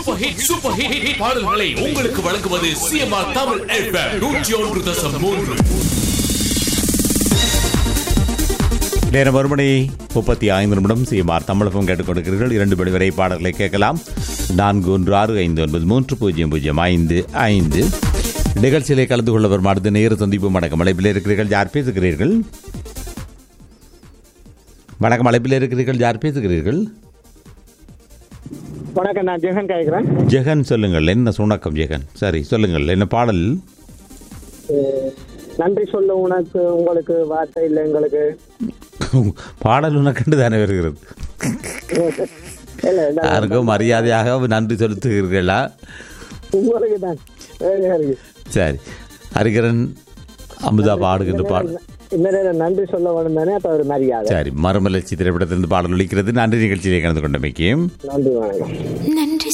super hit super hit hit பாடல்களை உங்களுக்கு வழங்குவது சிஎம்ஆர் தமிழ் எஃப்எம் நூற்றி ஒன்று தசம் மூன்று நேரம் ஒரு மணி முப்பத்தி ஐந்து நிமிடம் சிஎம்ஆர் தமிழகம் கேட்டுக் கொடுக்கிறீர்கள் இரண்டு மணி வரை பாடல்களை கேட்கலாம் நான்கு ஒன்று ஆறு ஐந்து ஒன்பது மூன்று பூஜ்ஜியம் பூஜ்ஜியம் ஐந்து ஐந்து நிகழ்ச்சியிலே கலந்து கொள்ள வரும் அடுத்த நேர சந்திப்பு வணக்கம் அழைப்பில் இருக்கிறீர்கள் யார் பேசுகிறீர்கள் வணக்கம் அழைப்பில் இருக்கிறீர்கள் யார் பேசுகிறீர்கள் வணக்கம் நான் ஜெகன் கேட்குறேன் ஜெகன் சொல்லுங்கள் என்ன சுணக்கம் ஜெகன் சரி சொல்லுங்கள் என்ன பாடல் நன்றி சொல்ல உனக்கு உங்களுக்கு வார்த்தை இல்லை எங்களுக்கு பாடல் உனக்கண்டு தானே வருகிறது இல்லை இல்லை யாருக்கும் மரியாதையாக நன்றி செலுத்துகிறீர்களா உங்களுக்கு தான் வேலையா இருக்கு சரி ஹரிகரன் அமுதா பாடுகின்ற பாடல் இந்த நேரம் நன்றி சொல்ல வேணும் தானே அப்போ ஒரு மரியாதை சரி மறுமலர்ச்சி திரைப்படத்திலிருந்து பாடல் ஒலிக்கிறது நன்றி நிகழ்ச்சியிலே கலந்து கொண்டமைக்கு நன்றி வணக்கம் நன்றி